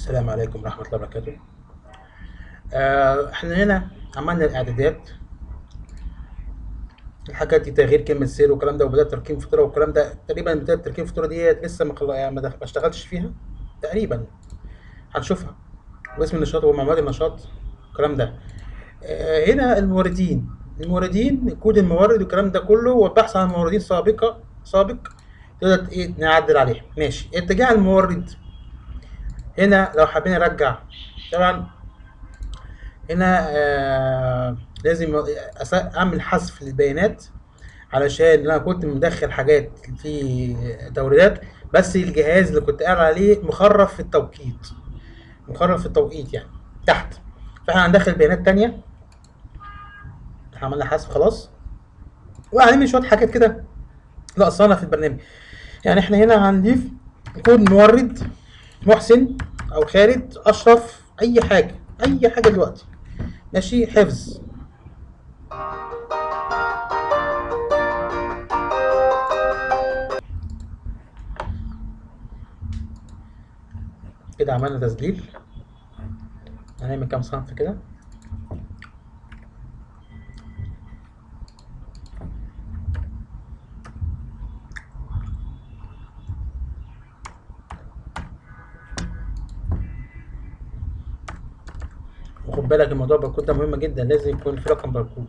السلام عليكم ورحمة الله وبركاته آه، احنا هنا عملنا الاعدادات الحاجات دي تغيير كلمة سر والكلام ده وبدأت تركيب فاتورة والكلام ده تقريبا بداية تركيب الفاتورة دي لسه ما خل... يعني ما دخ- ما اشتغلتش فيها تقريبا هنشوفها واسم النشاط ومعلومات النشاط الكلام ده آه، هنا الموردين الموردين كود المورد والكلام ده كله والبحث عن موردين سابقة سابق تقدر ايه نعدل عليه ماشي اتجاه المورد هنا لو حابين نرجع طبعا هنا آه لازم أس- اعمل حذف للبيانات علشان انا كنت مدخل حاجات في توريدات بس الجهاز اللي كنت قاعد عليه مخرف في التوقيت مخرف في التوقيت يعني تحت فاحنا هندخل بيانات تانية احنا عملنا حذف خلاص وهنعمل شوية حاجات كده ناقصانا في البرنامج يعني احنا هنا هنضيف كود مورد محسن او خالد اشرف اي حاجه اي حاجه دلوقتي ماشي حفظ كده عملنا تسجيل هنعمل كام صنف كده وخد بالك الموضوع الباركود ده مهم جدا لازم يكون في رقم باركود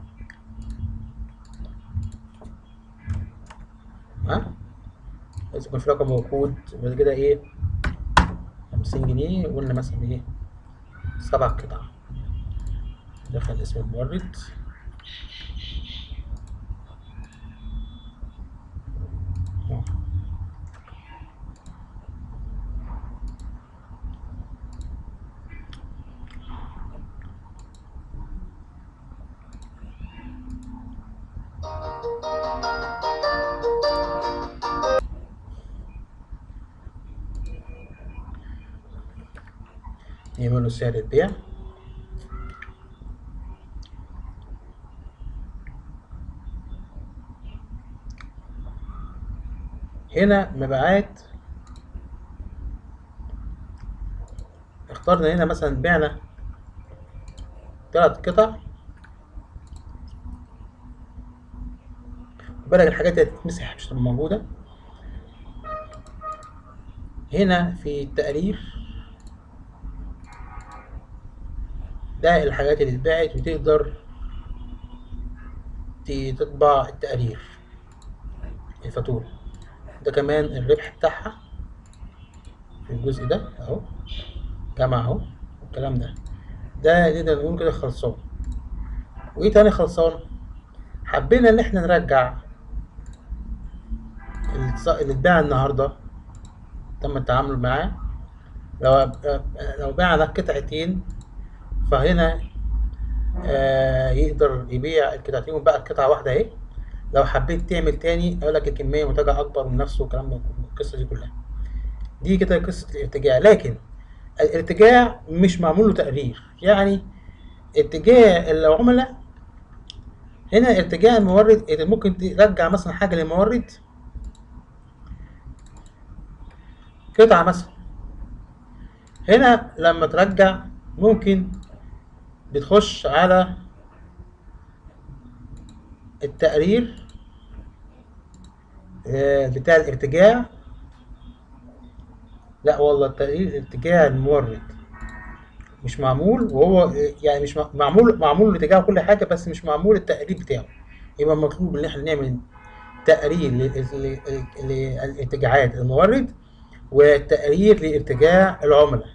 ها لازم يكون في رقم باركود بعد كده ايه خمسين جنيه وقلنا مثلا ايه سبع قطع دخل اسم المورد يعملوا سعر البيع هنا مبيعات اخترنا هنا مثلا بعنا تلات قطع خد بالك الحاجات دي هتتمسح مش هتبقى موجودة هنا في التقرير ده الحاجات اللي اتباعت وتقدر ت- تطبع التقرير الفاتورة ده كمان الربح بتاعها في الجزء ده اهو جمع اهو الكلام ده ده نقدر نقول كده خلصان وايه تاني خلصان حبينا ان احنا نرجع الص- اللي اتباع النهارده تم التعامل معاه لو لو بعنا قطعتين فهنا آه يقدر يبيع القطعتين وبقى قطعة واحدة اهي لو حبيت تعمل تاني اقول لك الكمية منتجع اكبر من نفسه والكلام ده القصة دي كلها دي كده قصة الارتجاع لكن الارتجاع مش معمول له تقرير يعني اتجاه العملاء هنا ارتجاع المورد إذا ممكن ترجع مثلا حاجة للمورد قطعة مثلا هنا لما ترجع ممكن بتخش على التقرير آه، بتاع الارتجاع لا والله التقرير ارتجاع المورد مش معمول وهو يعني مش مع- معمول معمول لارتجاع كل حاجة بس مش معمول التقرير بتاعه يبقى مطلوب ان احنا نعمل تقرير لل- لل- للارتجاعات المورد وتقرير لارتجاع العملاء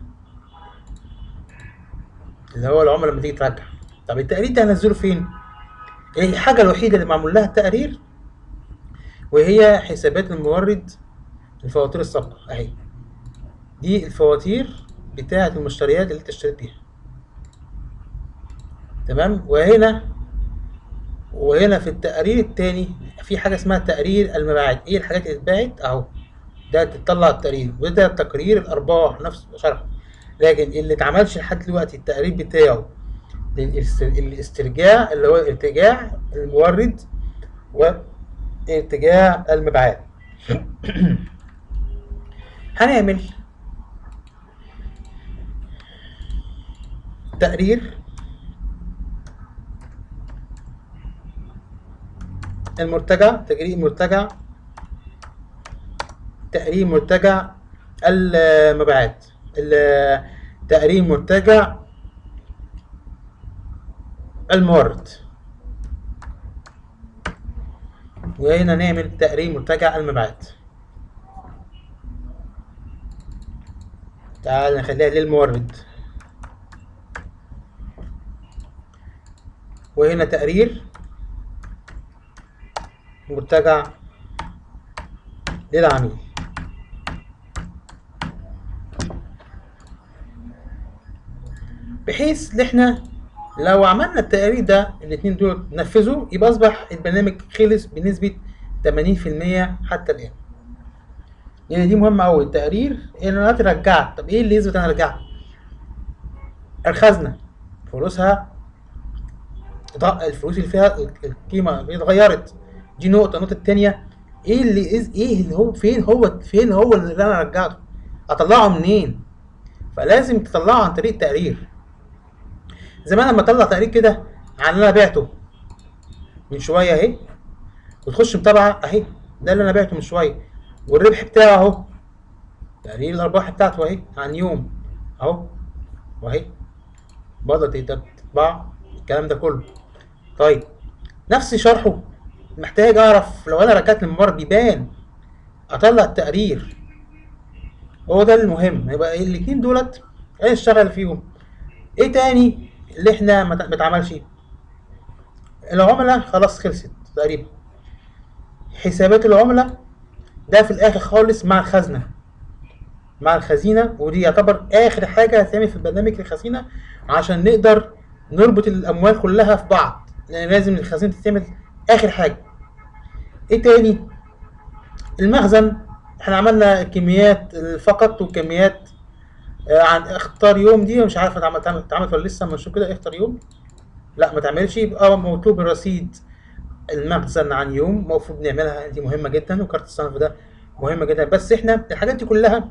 اللي هو العملاء لما تيجي ترجع طب التقرير ده هنزله فين؟ الحاجة الوحيدة اللي معمول لها التقرير وهي حسابات المورد الفواتير السابقة اهي دي الفواتير بتاعة المشتريات اللي انت اشتريت بيها تمام وهنا وهنا في التقرير التاني في حاجة اسمها تقرير المبيعات ايه الحاجات اللي اتباعت اهو ده تطلع التقرير وده تقرير الارباح نفس شرح لكن اللي اتعملش لحد دلوقتي التقرير بتاعه للاست- الاسترجاع اللي هو ارتجاع المورد وارتجاع المبيعات هنعمل تقرير المرتجع تقرير مرتجع تقرير مرتجع المبيعات ال- تقرير مرتجع المورد وهنا نعمل تقرير مرتجع المبيعات تعال نخليها للمورد وهنا تقرير مرتجع للعميل بحيث ان احنا لو عملنا التقرير ده الاتنين دول نفذوا يبقى اصبح البرنامج خلص بنسبة 80% حتى الان يعني دي مهمة أوي التقرير إن أنا دلوقتي رجعت طب إيه اللي يثبت أنا رجعت؟ الخزنة فلوسها ض- الفلوس اللي فيها القيمة اتغيرت دي نقطة النقطة التانية إيه اللي إز- إيه اللي هو فين هو فين هو اللي أنا رجعته؟ أطلعه منين؟ فلازم تطلعه عن طريق التقرير زمان لما اطلع تقرير كده عن اللي انا بعته من شويه اهي وتخش متابعه اهي ده اللي انا بعته من شويه والربح بتاعه اهو تقرير الارباح بتاعته اهي عن يوم اهو واهي برضه تقدر تطبع الكلام ده كله طيب نفس شرحه محتاج اعرف لو انا رجعت للممر بيبان اطلع التقرير هو ده المهم يبقى الاتنين دولت هنشتغل فيهم ايه تاني اللي احنا ما ما اتعملش العملاء خلاص خلصت تقريبا حسابات العملاء ده في الاخر خالص مع الخزنه مع الخزينه ودي يعتبر اخر حاجه هتعمل في البرنامج الخزينه عشان نقدر نربط الاموال كلها في بعض لان لازم الخزينه تتعمل اخر حاجه ايه تاني المخزن احنا عملنا كميات فقط وكميات آه، عن اختار يوم دي مش عارف اتعمل اتعمل اتعملت ولا لسه اما نشوف كده اختار يوم لا ما تعملش يبقى مطلوب الرصيد المخزن عن يوم المفروض نعملها دي مهمه جدا وكارت الصنف ده مهمه جدا بس احنا الحاجات دي كلها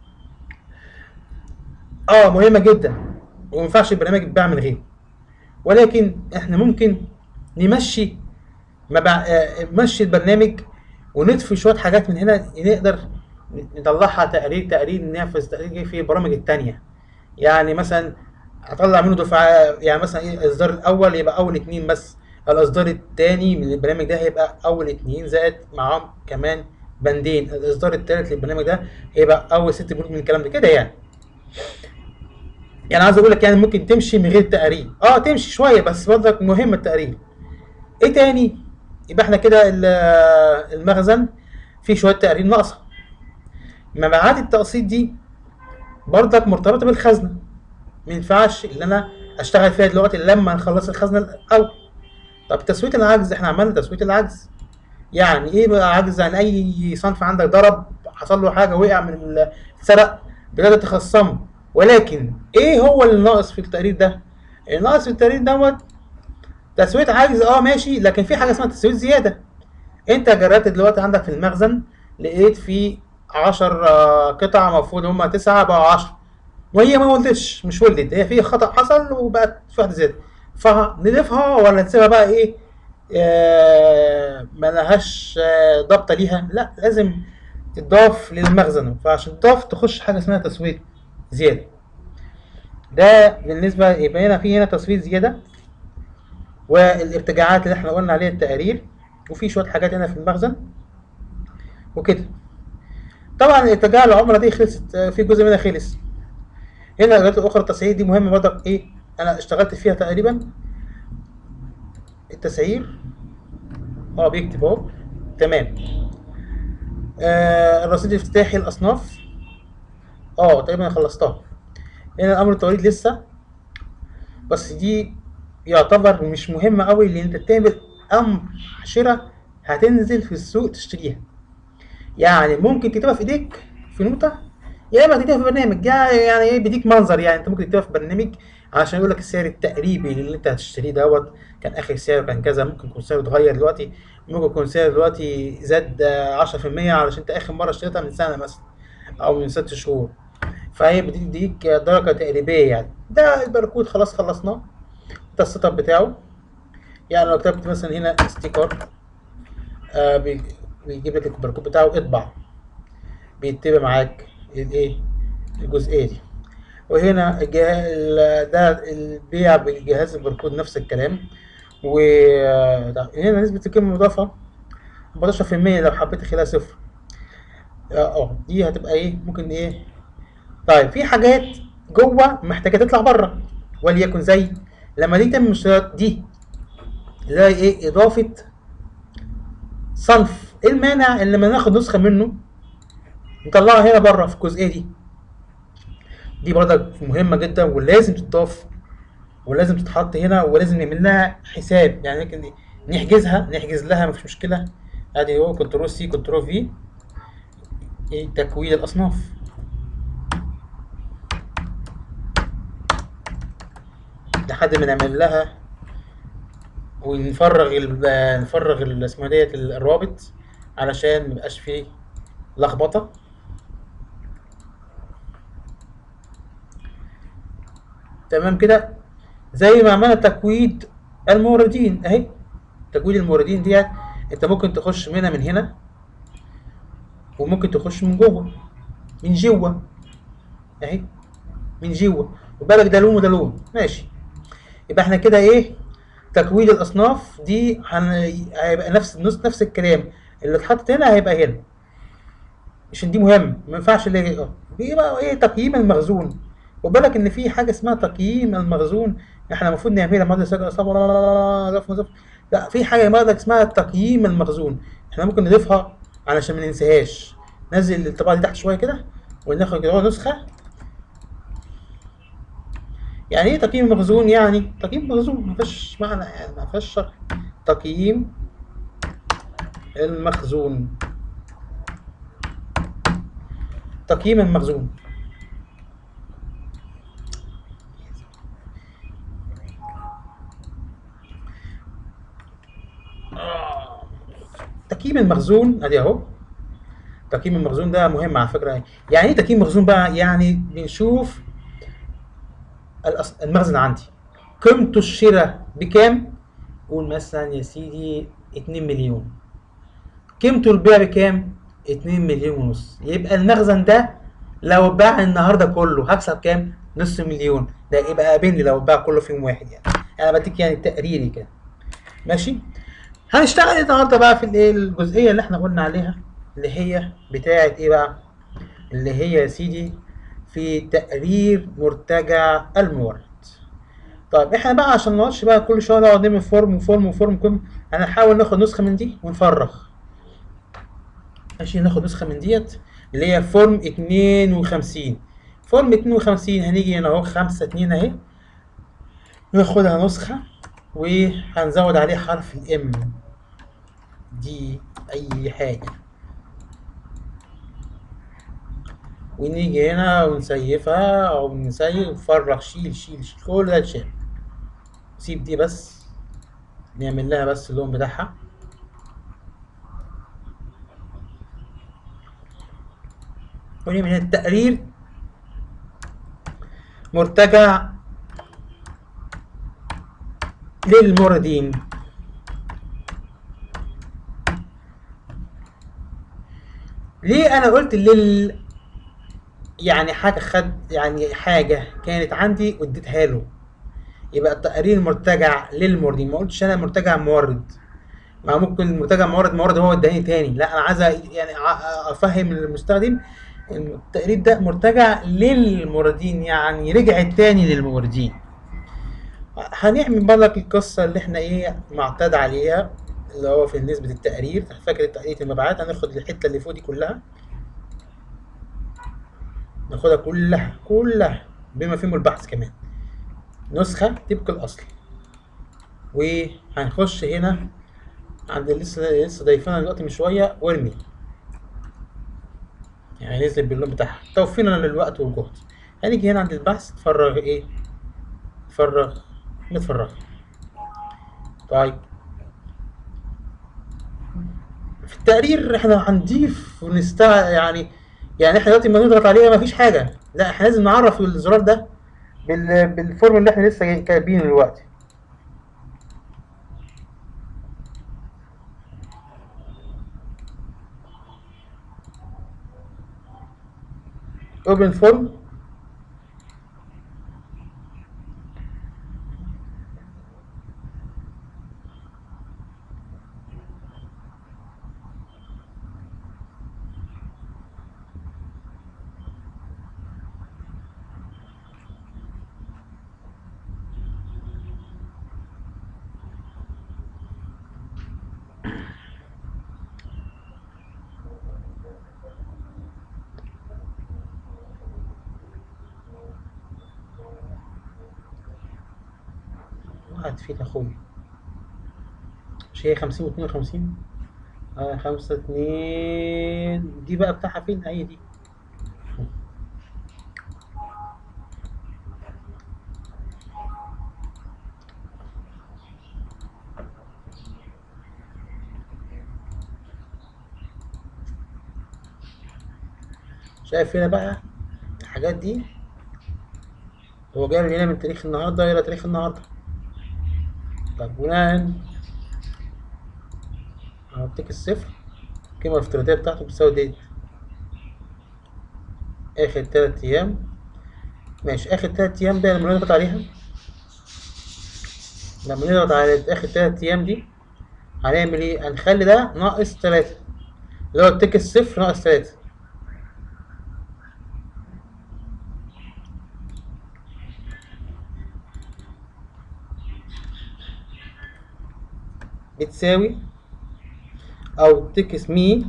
اه مهمه جدا وما ينفعش البرنامج يتباع من غيره ولكن احنا ممكن نمشي مبع... آه، نمشي البرنامج ونضفي شويه حاجات من هنا نقدر نطلعها تقرير تقرير ننفذ تقرير في البرامج التانية يعني مثلا اطلع منه دفعه يعني مثلا ايه الاصدار الاول يبقى اول اتنين بس الاصدار التاني من البرنامج ده هيبقى اول اتنين زائد معاهم كمان بندين الاصدار التالت للبرنامج ده هيبقى اول ست بنود من الكلام ده كده يعني يعني عايز اقول لك يعني ممكن تمشي من غير تقرير اه تمشي شويه بس برضك مهم التقرير ايه تاني يبقى احنا كده ال- المخزن فيه شويه تقارير ناقصه مبيعات التقسيط دي برضك مرتبطه بالخزنه ما ينفعش ان انا اشتغل فيها دلوقتي لما نخلص الخزنه الاول طب تسويه العجز احنا عملنا تسويه العجز يعني ايه بقى عجز يعني اي صنف عندك ضرب حصل له حاجه وقع من ال- اتسرق بجد تخصمه ولكن ايه هو اللي ناقص في التقرير ده الناقص في التقرير دوت تسويه عجز اه ماشي لكن في حاجه اسمها تسويه زياده انت جربت دلوقتي عندك في المخزن لقيت في 10 قطع المفروض هما 9 بقوا 10 وهي ما ولدتش مش ولدت هي في خطأ حصل وبقت في واحده زياده فنضيفها ولا نسيبها بقى ايه آه ما لهاش آه ضبطه ليها لا لازم تضاف للمخزن فعشان تضاف تخش حاجه اسمها تسويه زياده ده بالنسبه يبقى هنا في هنا تسويه زياده والارتجاعات اللي احنا قلنا عليها التقارير وفي شويه حاجات هنا في المخزن وكده طبعا ارتجاع العمله دي خلصت آه، في جزء منها خلص هنا الاجراءات الاخرى التسعير دي مهمه برضك ايه انا اشتغلت فيها تقريبا التسعير اه بيكتب اهو تمام آه الرصيد الافتتاحي الاصناف اه تقريبا أنا خلصتها هنا الامر التوريد لسه بس دي يعتبر مش مهمة قوي لان انت تعمل امر شراء هتنزل في السوق تشتريها يعني ممكن تكتبها في ايديك في نوتة يا اما تكتبها في برنامج يعني يعني ايه بيديك منظر يعني انت ممكن تكتبها في برنامج عشان يقول لك السعر التقريبي اللي انت هتشتريه دوت كان اخر سعره كان كذا ممكن يكون سعره اتغير دلوقتي ممكن يكون سعره دلوقتي زاد آه، 10% علشان انت اخر مرة اشتريتها من سنة مثلا او من ست شهور فهي بتديك درجة تقريبية يعني ده الباركود خلاص خلصناه ده السيت اب بتاعه يعني لو كتبت مثلا هنا ستيكر آه بي- بيجيب لك الباركود بتاعه اطبع بيتبع معاك الايه الجزئيه دي وهنا الجه- ال- ده البيع بجهاز الباركود نفس الكلام وهنا نسبة القيمة المضافة 14% لو حبيت تخليها صفر اه اه دي هتبقى ايه ممكن ايه طيب في حاجات جوه محتاجة تطلع بره وليكن زي لما دي تعمل المشتريات دي اللي هي ايه اضافة صنف ايه المانع ان لما ناخد نسخة منه نطلعها هنا بره في الجزئية دي دي برضك مهمة جدا ولازم تضاف ولازم تتحط هنا ولازم نعمل لها حساب يعني ممكن نحجزها نحجز لها مفيش مشكلة ادي هو كنترول سي كنترول في ايه تكوين الاصناف لحد ما نعمل لها ونفرغ ال- نفرغ ال- اسمها ديت الروابط علشان ميبقاش فيه لخبطة تمام كده زي ما عملنا تكويد الموردين اهي تكويد الموردين ديت انت ممكن تخش منها من هنا وممكن تخش من جوه من جوه اهي من جوه وبالك ده لون وده لون ماشي يبقى احنا كده ايه تكويد الاصناف دي هن... هيبقى نفس نفس نفس الكلام اللي اتحط هنا هيبقى هنا عشان دي مهم ما ينفعش اللي اه بيبقى ايه تقييم المخزون وبالك ان في حاجه اسمها تقييم المخزون احنا المفروض نعملها ماده سجل صبر لا لا في حاجه ماده اسمها تقييم المخزون احنا ممكن نضيفها علشان ما ننساهاش نزل الطبقه دي تحت شويه كده وناخد كده هو نسخه يعني ايه تقييم المخزون يعني تقييم المخزون ما فيش معنى يعني ما فيش شرح تقييم المخزون تقييم المخزون تقييم المخزون ادي اهو تقييم المخزون ده مهم على فكره يعني ايه تقييم مخزون بقى يعني بنشوف الأص- المخزن عندي قيمته الشراء بكام قول مثلا يا سيدي 2 مليون قيمته البيع بكام 2 مليون ونص يبقى المخزن ده لو باع النهارده كله هكسب كام نص مليون ده يبقى قابلني لو باع كله في يوم واحد يعني انا بديك يعني تقريري كده ماشي هنشتغل النهارده بقى في الايه الجزئيه اللي احنا قلنا عليها اللي هي بتاعه ايه بقى اللي هي يا سيدي في تقرير مرتجع المورد طيب احنا بقى عشان ما نقعدش بقى كل شويه نقعد نعمل فورم وفورم وفورم كل هنحاول ناخد نسخه من دي ونفرغ ماشي ناخد نسخه من ديت اللي هي فورم 52 فورم 52 هنيجي هنا اهو 5 2 اهي ناخدها نسخه وهنزود عليه حرف الام دي اي حاجه ونيجي هنا ونسيفها او نسيف نفرغ شيل شيل شيل كل ده اتشال سيب دي بس نعمل لها بس اللون بتاعها ونعمل هنا التقرير مرتجع للموردين ليه انا قلت لل يعني حاجه خد يعني حاجه كانت عندي واديتها له يبقى التقرير مرتجع للموردين ما قلتش انا مرتجع مورد ما ممكن المرتجع مورد مورد هو اداني تاني لا انا عايز يعني ع- افهم المستخدم التقرير ده مرتجع للموردين يعني رجع تاني للموردين هنعمل برضك القصة اللي احنا ايه معتاد عليها اللي هو في نسبة التقرير فاكر تقرير المبيعات هناخد الحتة اللي فوق دي كلها ناخدها كلها كلها بما فيهم البحث كمان نسخة طبق الأصل وهنخش هنا عند اللي لسه لسه ضايفينها دلوقتي من شوية وارمي يعني نزل باللون بتاعها توفينا للوقت والجهد هنيجي هنا عند البحث تفرغ ايه تفرغ متفرغ طيب في التقرير احنا هنضيف ونستع يعني يعني احنا دلوقتي لما نضغط عليها مفيش حاجة لا احنا لازم نعرف الزرار ده بال... بالفورم اللي احنا لسه جاي- كاتبينه دلوقتي اوبن فورم واحد فيك اخوي مش هي خمسين واتنين وخمسين آه خمسة اتنين دي بقى بتاعها فين هي دي شايف هنا بقى الحاجات دي هو جايب هنا من تاريخ النهارده الى تاريخ النهارده طب بناء هديك الصفر القيمة الافتراضية بتاعته بتساوي ديت آخر تلات أيام ماشي آخر تلات أيام بقى لما نضغط عليها لما نضغط على آخر تلات أيام دي هنعمل إيه؟ هنخلي ده ناقص تلاتة اللي هو التيك الصفر ناقص تلاتة بتساوي او تكست مي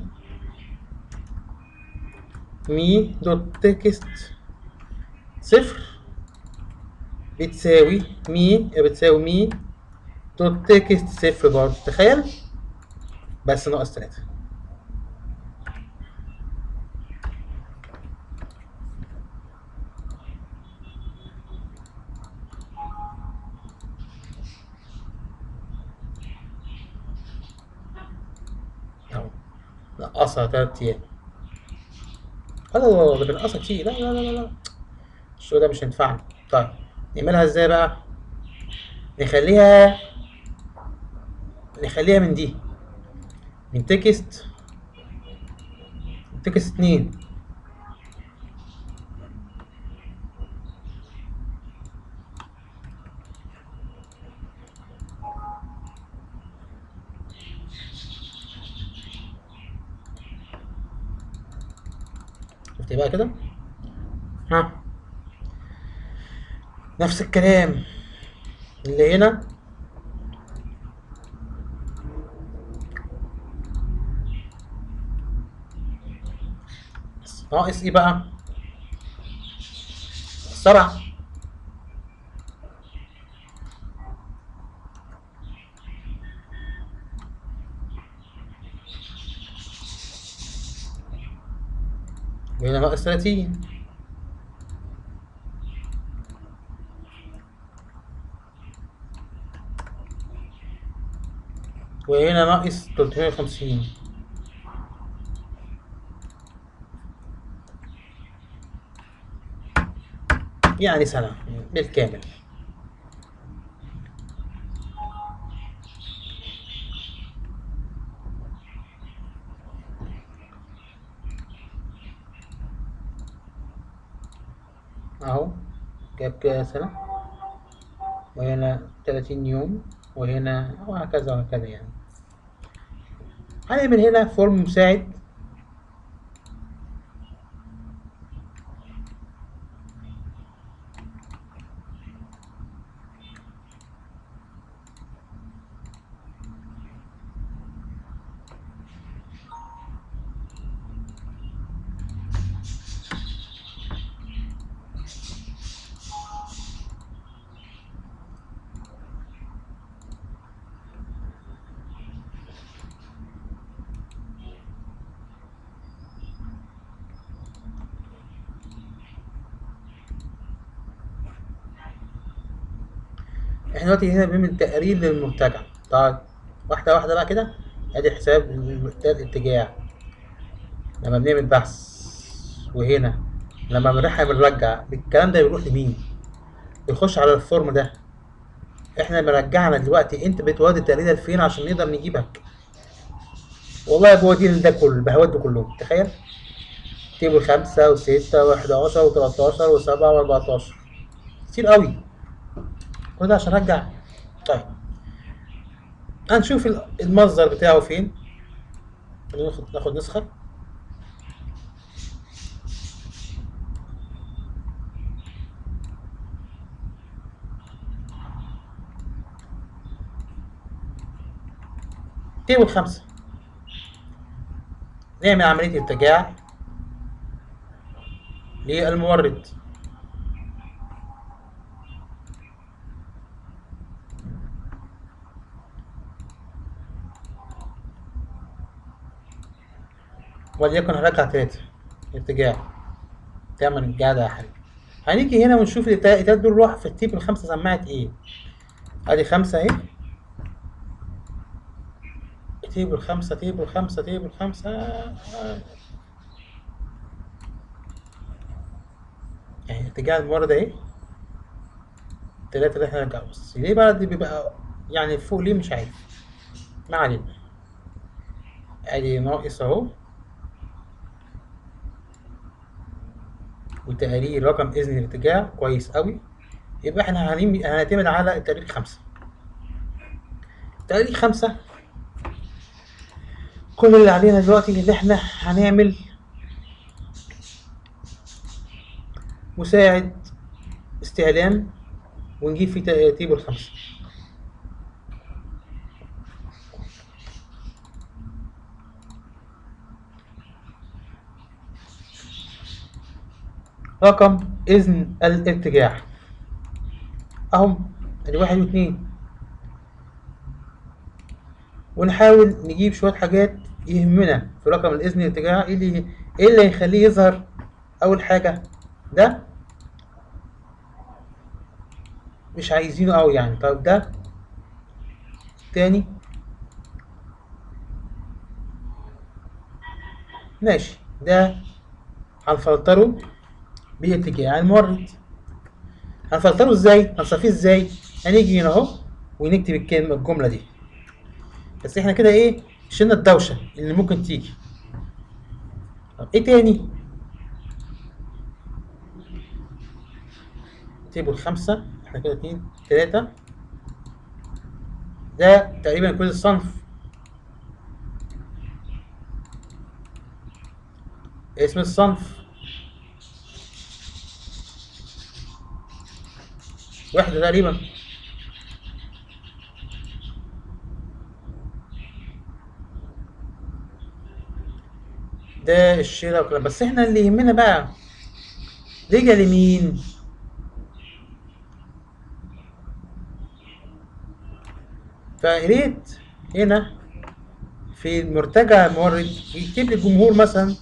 مي دوت تكست صفر بتساوي مي بتساوي مي دوت تكست صفر برضه تخيل بس ناقص تلاتة اهو نقصها تلات ايام لا لا لا ده بنقصها كتير لا لا لا لا لا الشغل ده مش هينفعنا طيب نعملها ازاي بقى نخليها نخليها من دي من تكست تكست اتنين شفت بقى كده ها نفس الكلام اللي هنا ناقص ايه بقى سبعة وهنا ناقص تلاتين وهنا ناقص تلتمية وخمسين يعني سنة بالكامل أهو جاب كده سنة وهنا تلاتين يوم وهنا وهكذا وهكذا يعني هنعمل هنا فورم مساعد احنا دلوقتي هنا بنعمل تقرير للمرتجع طيب واحدة واحدة بقى كده ادي حساب المرتجع الاتجاه لما بنعمل بحث وهنا لما بنروح بنرجع الكلام ده بيروح لمين؟ بيخش على الفورم ده احنا مرجعنا دلوقتي انت بتودي التقرير لفين عشان نقدر نجيبك والله بودي ده كله البهوات دول كلهم تخيل تيبل خمسة وستة وحداشر وتلاتاشر وسبعة وأربعتاشر كتير قوي كل ده عشان ارجع طيب هنشوف ال- المصدر بتاعه فين خلينا ناخد ناخد نسخة تيبل خمسة نعمل عملية ارتجاع للمورد وليكن هرجع تلاتة ارتجاع تعمل الجاع ده يا حبيبي هنيجي هنا ونشوف التلاتة دول راح في التيب الخمسة سماعة ايه ادي خمسة اهي تيبل خمسة تيبل خمسة تيبل خمسة يعني ارتجاع المورد اهي التلاتة اللي احنا نرجعه بس ليه بقى دي بيبقى يعني فوق ليه مش عارف ما علينا ادي ناقص اهو وتقرير رقم اذن الارتجاع كويس قوي يبقى احنا هنم- هنعتمد على التقرير خمسة تقرير خمسة كل اللي علينا دلوقتي ان احنا هنعمل مساعد استعلام ونجيب فيه ت- تيبل خمسة رقم إذن الارتجاع أهم ادي واحد واتنين ونحاول نجيب شوية حاجات يهمنا في رقم الإذن الارتجاع ايه اللي ايه اللي هيخليه يظهر أول حاجة ده مش عايزينه أوي يعني طب ده تاني ماشي ده هنفلتره باتجاه المورد هنفلتره ازاي هنصفيه ازاي هنيجي هنا اهو ونكتب الكلمه الجمله دي بس احنا كده ايه شلنا الدوشه اللي ممكن تيجي طب ايه تاني تيبل خمسة احنا كده اتنين تلاتة ده تقريبا كل الصنف اسم الصنف وحدة تقريبا ده الشراء وكده بس احنا اللي يهمنا بقى رجع لمين فقريت هنا في مرتجع المورد يكتب لي الجمهور مثلا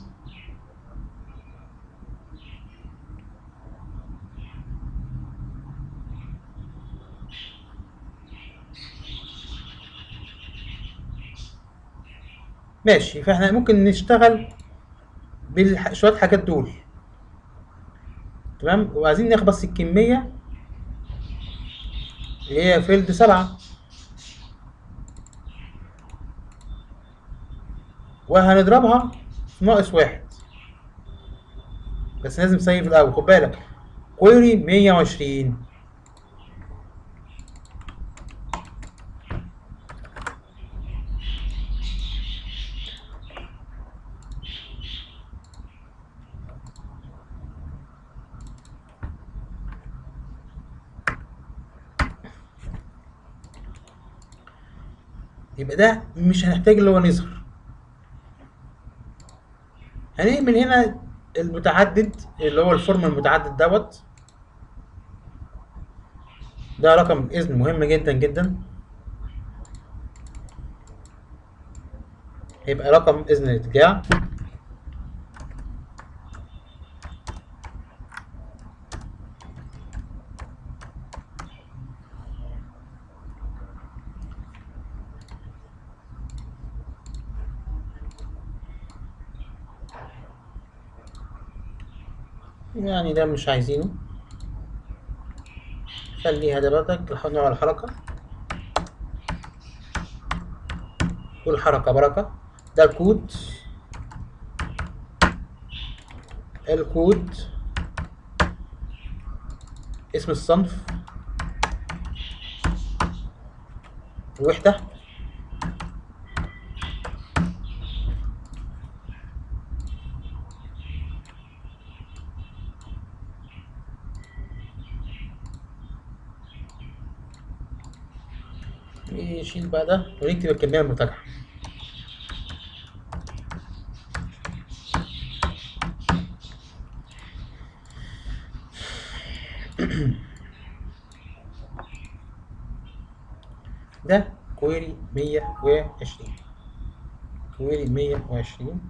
ماشي فاحنا ممكن نشتغل بشوية حاجات دول تمام وعايزين ناخد بس الكمية اللي هي فيلد سبعة وهنضربها في ناقص واحد بس لازم نسيف الأول خد بالك كويري مية وعشرين يبقى ده مش هنحتاج اللي هو نظهر هنعمل هنا المتعدد اللي هو الفورم المتعدد دوت ده رقم اذن مهم جدا جدا هيبقى رقم اذن الارتجاع يعني ده مش عايزينه خليها ده برضك نحاول نوع الحركة والحركة بركة ده الكود الكود اسم الصنف الوحدة نشيل بقى ده ونكتب الكمية المرتجعة ده كويري مية وعشرين كويري مية وعشرين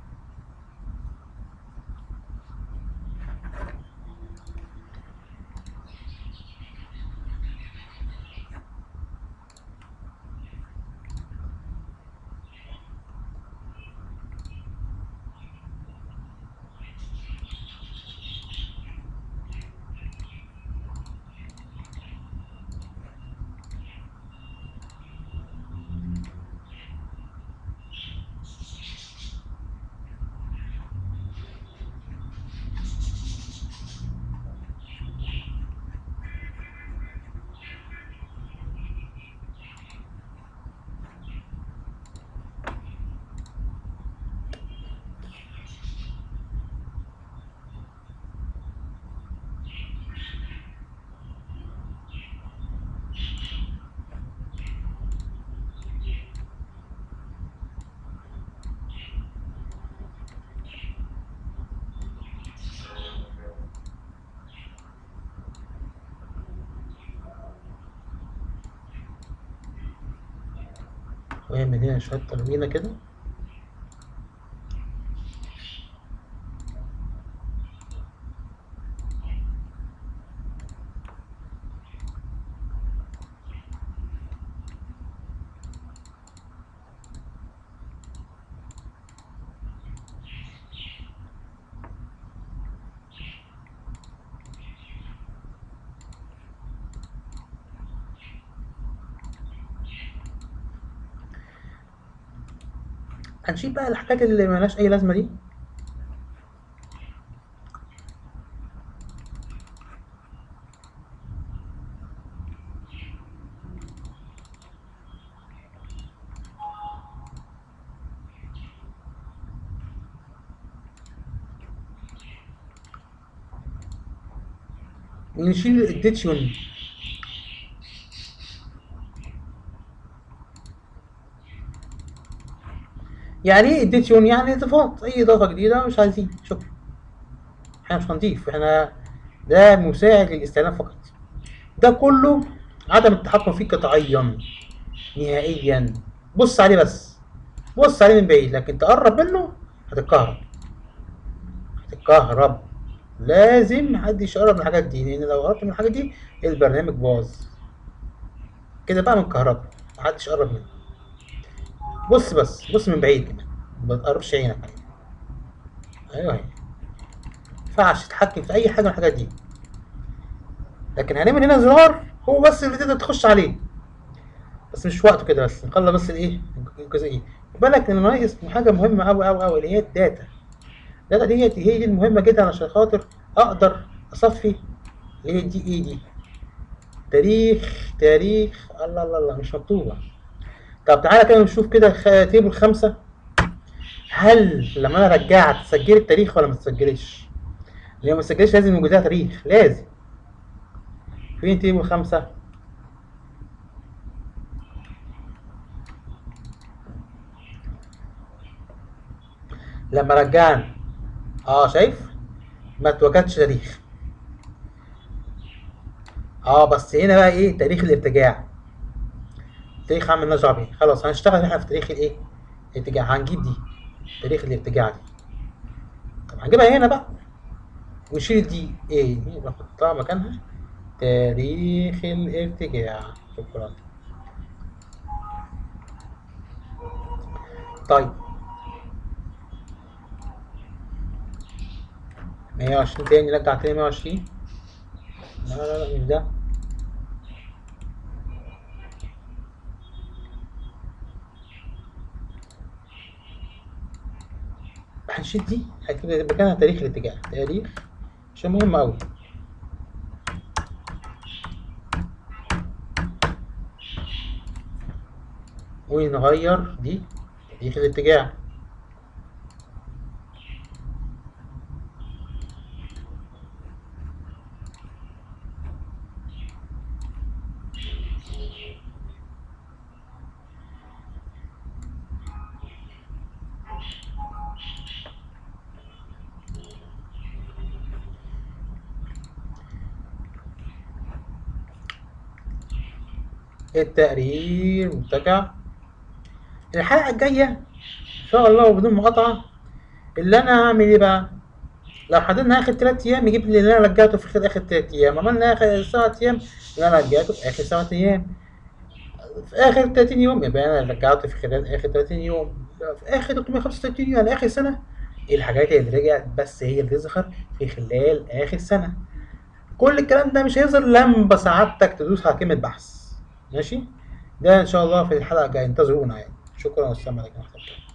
واعمل هنا شوية تلوينة كده هنشيل بقى الحاجات اللي ملهاش أي لازمة دي ونشيل الديتشيون يعني ايه اديتيون يعني اضافات اي اضافه جديده مش عايزين شكرا احنا مش هنضيف احنا ده مساعد للاستعلام فقط ده كله عدم التحكم فيه قطعيا نهائيا بص عليه بس بص عليه من بعيد لكن تقرب منه هتتكهرب هتتكهرب لازم محدش يقرب من الحاجات دي لان لو قربت من الحاجات دي البرنامج باظ كده بقى من كهرباء محدش يقرب منه بص بس بص من بعيد كده ما تقربش عينك عليه ايوه هي ينفعش تتحكم في اي حاجه من الحاجات دي لكن هنعمل هنا زرار هو بس اللي تقدر تخش عليه بس مش وقته كده بس نخلص بس الايه الجزئيه بالك ان ناقص حاجه مهمه قوي قوي قوي اللي هي الداتا الداتا ديت هي دي المهمه جدا عشان خاطر اقدر اصفي اللي هي دي ايه دي تاريخ تاريخ الله الله الله مش مكتوبه طب تعالى كده نشوف كده خ- تيبل خمسة هل لما انا رجعت سجلت التاريخ ولا ما تسجلش؟ لو ما تسجلش لازم يوجد لها تاريخ لازم فين تيبل خمسة؟ لما رجعنا اه شايف؟ ما اتوجدش تاريخ اه بس هنا بقى ايه تاريخ الارتجاع تاريخ عام مالناش دعوه بيه خلاص هنشتغل احنا في تاريخ الايه الارتجاع هنجيب دي تاريخ الارتجاع دي طب هنجيبها هنا بقى ونشيل دي ايه دي نحطها مكانها تاريخ الارتجاع شكرا طيب 120 تاني نرجع تاني 120 لا لا لا مش ده الشيت دي هكتب مكانها تاريخ الاتجاه تاريخ عشان مهم أوي ونغير دي تاريخ الاتجاه التقرير مرتجع الحلقة الجاية إن شاء الله وبدون مقاطعة اللي أنا هعمل إيه بقى؟ لو حددنا آخر تلات أيام يجيب لي اللي أنا رجعته في خلال آخر تلات أيام، عملنا آخر سبعة أيام اللي أنا رجعته في آخر سبعة أيام، في آخر تلاتين يوم يبقى أنا رجعته في خلال آخر تلاتين يوم، في آخر تلتمية خمسة وتلاتين يوم يعني آخر سنة الحاجات اللي رجعت بس هي اللي تظهر في خلال آخر سنة. كل الكلام ده مش هيظهر لما سعادتك تدوس على كلمة بحث ماشي ده ان شاء الله في الحلقة الجاية انتظرونا يعني شكرا والسلام عليكم ورحمة الله